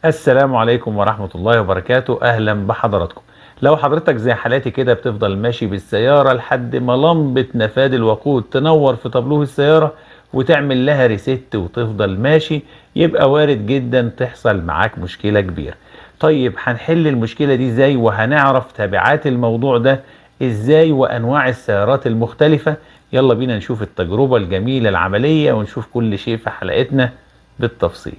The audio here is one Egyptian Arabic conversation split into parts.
السلام عليكم ورحمة الله وبركاته أهلا بحضراتكم لو حضرتك زي حالاتي كده بتفضل ماشي بالسيارة لحد ما لمبة نفاذ الوقود تنور في طابلوه السيارة وتعمل لها ريست وتفضل ماشي يبقى وارد جدا تحصل معاك مشكلة كبيرة طيب هنحل المشكلة دي ازاي وهنعرف تبعات الموضوع ده ازاي وانواع السيارات المختلفة يلا بينا نشوف التجربة الجميلة العملية ونشوف كل شيء في حلقتنا بالتفصيل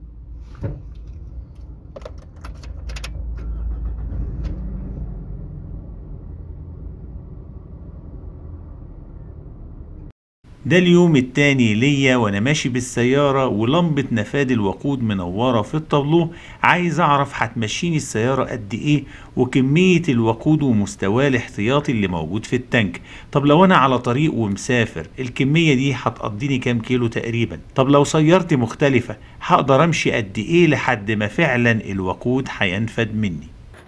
ده اليوم التاني ليا وانا ماشي بالسيارة ولمبة نفاذ الوقود منورة في الطابلوه عايز اعرف هتمشيني السيارة قد ايه وكمية الوقود ومستواه الاحتياطي اللي موجود في التانك طب لو انا على طريق ومسافر الكمية دي هتقضيني كام كيلو تقريبا طب لو سيارتي مختلفة هقدر امشي قد ايه لحد ما فعلا الوقود هينفد مني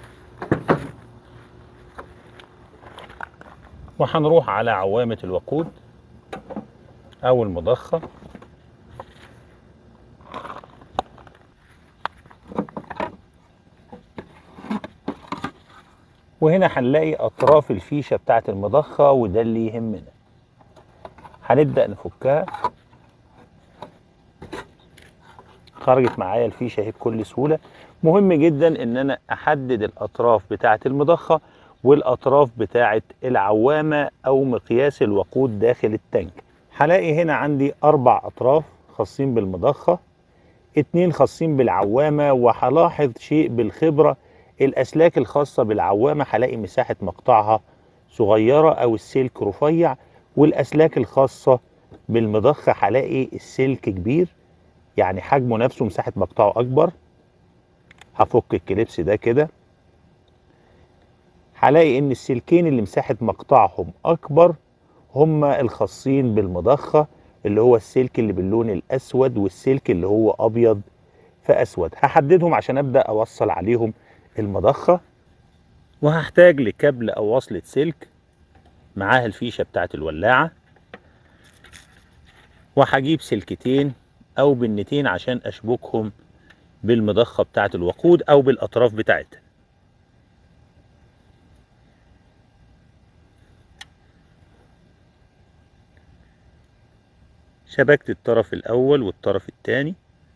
وهنروح على عوامة الوقود او المضخه وهنا هنلاقي اطراف الفيشه بتاعت المضخه وده اللي يهمنا هنبدا نفكها خرجت معايا الفيشه اهي بكل سهوله مهم جدا ان انا احدد الاطراف بتاعت المضخه والاطراف بتاعت العوامه او مقياس الوقود داخل التانك هلاقي هنا عندي أربع أطراف خاصين بالمضخة اتنين خاصين بالعوامة وهلاحظ شيء بالخبرة الأسلاك الخاصة بالعوامة هلاقي مساحة مقطعها صغيرة أو السلك رفيع والأسلاك الخاصة بالمضخة هلاقي السلك كبير يعني حجمه نفسه مساحة مقطعه أكبر هفك الكليبس ده كده هلاقي إن السلكين اللي مساحة مقطعهم أكبر هما الخاصين بالمضخة اللي هو السلك اللي باللون الأسود والسلك اللي هو أبيض في أسود هحددهم عشان أبدأ أوصل عليهم المضخة وهحتاج لكابل أو وصلة سلك معاها الفيشة بتاعت الولاعة وهجيب سلكتين أو بنتين عشان أشبكهم بالمضخة بتاعت الوقود أو بالأطراف بتاعتها شبكت الطرف الأول والطرف الثاني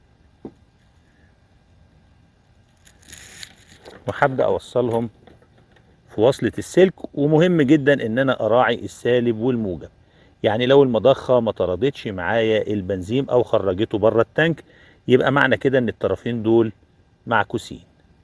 وهبدأ أوصلهم في وصلة السلك ومهم جدا إن أنا أراعي السالب والموجب يعني لو المضخة ما طردتش معايا البنزين أو خرجته بره التانك يبقى معنى كده إن الطرفين دول معكوسين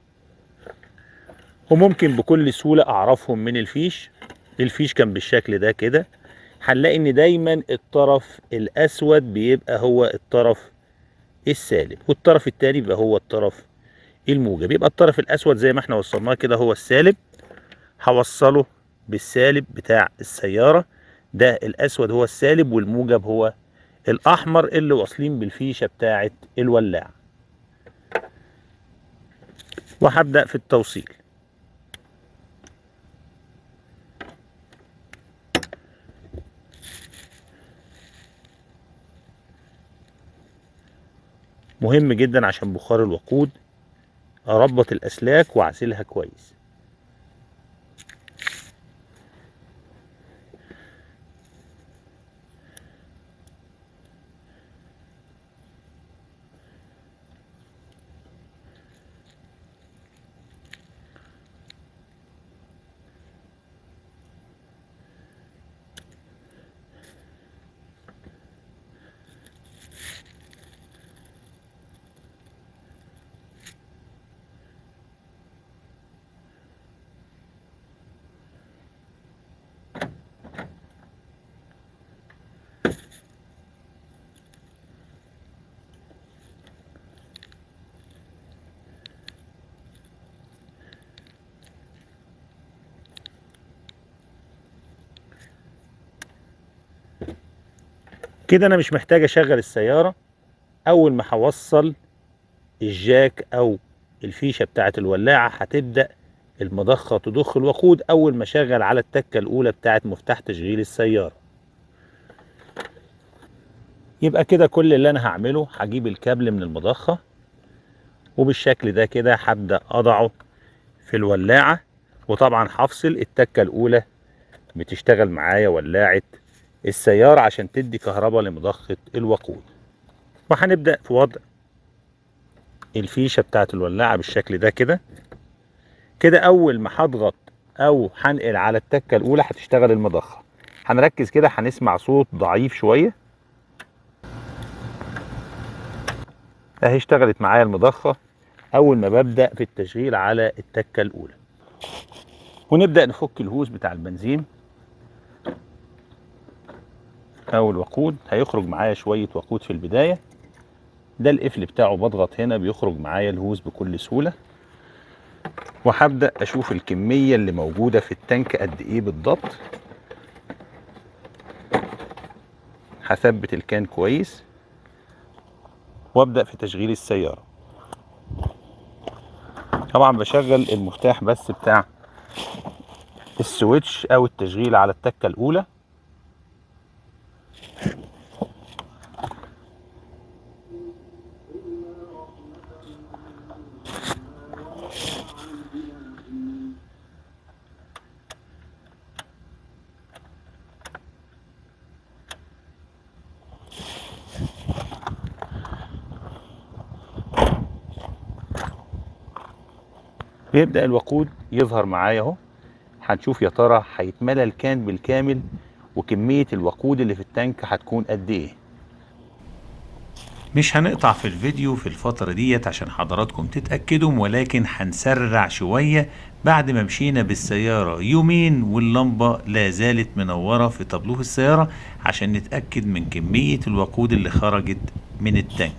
وممكن بكل سهولة أعرفهم من الفيش الفيش كان بالشكل ده كده هنلاقي ان دايما الطرف الاسود بيبقى هو الطرف السالب والطرف التاني بيبقى هو الطرف الموجب يبقى الطرف الاسود زي ما احنا وصلناه كده هو السالب هوصله بالسالب بتاع السيارة ده الاسود هو السالب والموجب هو الاحمر اللي واصلين بالفيشة بتاعة الولاعة وهبدأ في التوصيل مهم جدا عشان بخار الوقود اربط الاسلاك واعزلها كويس كده انا مش محتاج اشغل السيارة اول ما هوصل الجاك او الفيشة بتاعت الولاعة هتبدأ المضخة تضخ الوقود اول ما اشغل على التكة الاولى بتاعت مفتاح تشغيل السيارة يبقى كده كل اللي انا هعمله هجيب الكابل من المضخة وبالشكل ده كده هبدأ أضعه في الولاعة وطبعا هفصل التكة الأولى بتشتغل معايا ولاعة السيارة عشان تدي كهرباء لمضخة الوقود وهنبدأ في وضع الفيشة بتاعت الولاعة بالشكل ده كده كده أول ما هضغط أو هنقل على التكة الأولى هتشتغل المضخة هنركز كده هنسمع صوت ضعيف شوية اهي اشتغلت معايا المضخة أول ما ببدأ في التشغيل على التكة الأولى ونبدأ نفك الهوز بتاع البنزين أو الوقود هيخرج معايا شوية وقود في البداية ده القفل بتاعه بضغط هنا بيخرج معايا الهوز بكل سهولة وهبدأ أشوف الكمية اللي موجودة في التانك قد إيه بالضبط هثبت الكان كويس وابدأ في تشغيل السيارة طبعا بشغل المفتاح بس بتاع السويتش او التشغيل على التكة الاولى بيبدأ الوقود يظهر معايا اهو هنشوف يا ترى هيتملى الكان بالكامل وكمية الوقود اللي في التانك هتكون قد ايه مش هنقطع في الفيديو في الفترة ديت عشان حضراتكم تتأكدوا ولكن هنسرع شوية بعد ما مشينا بالسيارة يومين واللمبة لا زالت منورة في طابلوه السيارة عشان نتأكد من كمية الوقود اللي خرجت من التانك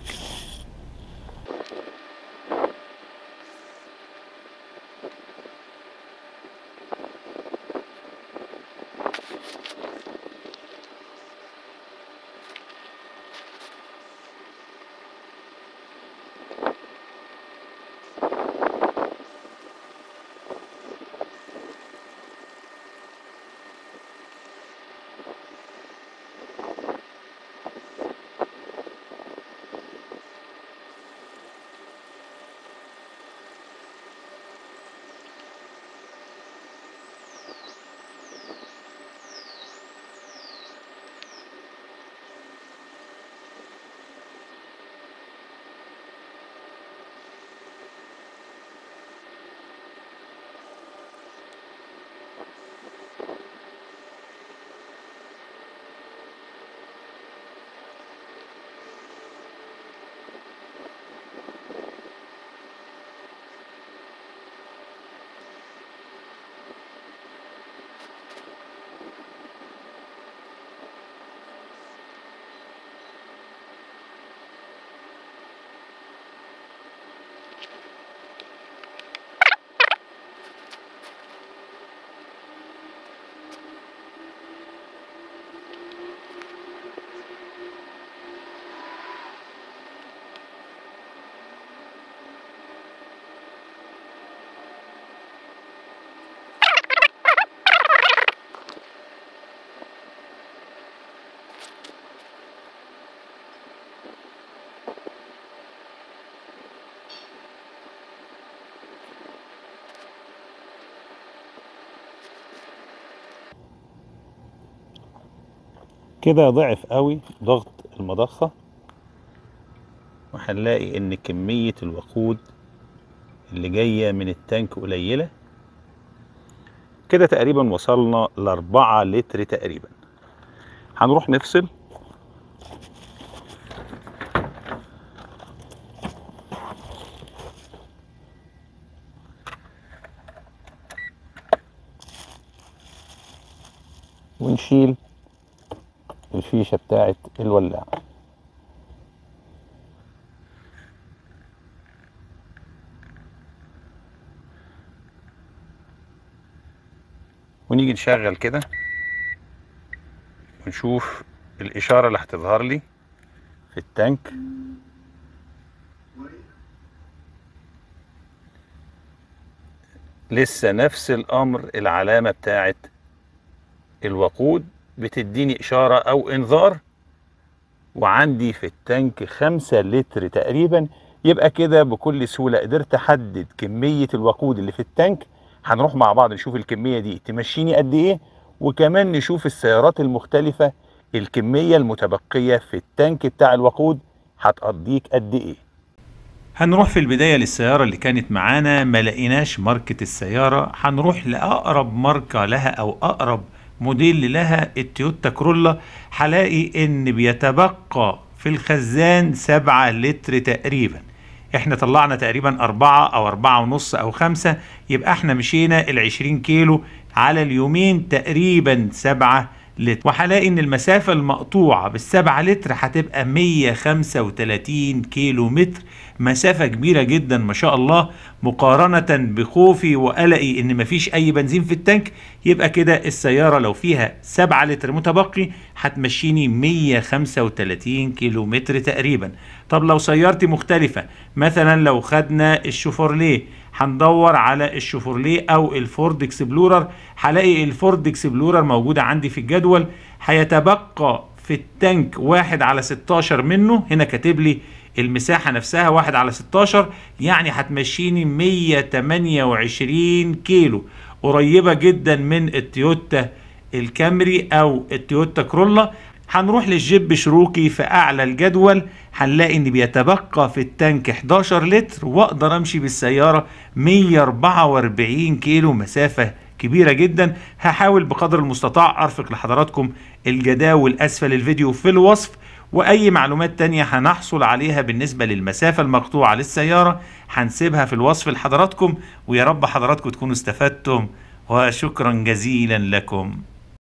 كده ضعف قوي ضغط المضخة وهنلاقي ان كمية الوقود اللي جاية من التانك قليلة كده تقريبا وصلنا لأربعة لتر تقريبا هنروح نفصل ونشيل الفيشة بتاعت الولاعة ونيجي نشغل كده ونشوف الإشارة اللي هتظهر لي في التانك لسه نفس الأمر العلامة بتاعت الوقود بتديني إشارة أو إنذار وعندي في التانك خمسة لتر تقريبا يبقى كده بكل سهوله قدرت احدد كميه الوقود اللي في التانك هنروح مع بعض نشوف الكميه دي تمشيني قد ايه وكمان نشوف السيارات المختلفه الكميه المتبقيه في التانك بتاع الوقود هتقضيك قد ايه هنروح في البداية للسيارة اللي كانت معانا ما لقيناش ماركة السيارة هنروح لأقرب ماركة لها أو أقرب موديل لها التويوتا كرولا هلاقي إن بيتبقى في الخزان سبعة لتر تقريبا احنا طلعنا تقريبا أربعة أو أربعة ونص أو خمسة يبقى احنا مشينا العشرين كيلو على اليومين تقريبا سبعة لتر وهلاقي ان المسافة المقطوعة بالسبعة لتر هتبقى 135 كيلو متر مسافة كبيرة جدا ما شاء الله مقارنة بخوفي وقلقي ان مفيش اي بنزين في التانك يبقى كده السيارة لو فيها 7 لتر متبقي هتمشيني 135 كيلو متر تقريبا طب لو سيارتي مختلفة مثلا لو خدنا الشوفورليه هندور على الشوفورليه او الفورد اكسبلورر هلاقي الفورد اكسبلورر موجودة عندي في الجدول هيتبقى في التانك واحد على 16 منه هنا كاتب لي المساحة نفسها واحد على 16 يعني هتمشيني 128 كيلو قريبة جدا من التويوتا الكامري او التويوتا كرولا هنروح للجيب شروكي في اعلى الجدول هنلاقي ان بيتبقى في التانك 11 لتر واقدر امشي بالسيارة 144 كيلو مسافة كبيرة جدا هحاول بقدر المستطاع ارفق لحضراتكم الجداول اسفل الفيديو في الوصف واي معلومات تانية هنحصل عليها بالنسبة للمسافة المقطوعة للسيارة هنسيبها في الوصف لحضراتكم ويا رب حضراتكم تكونوا استفدتم وشكرا جزيلا لكم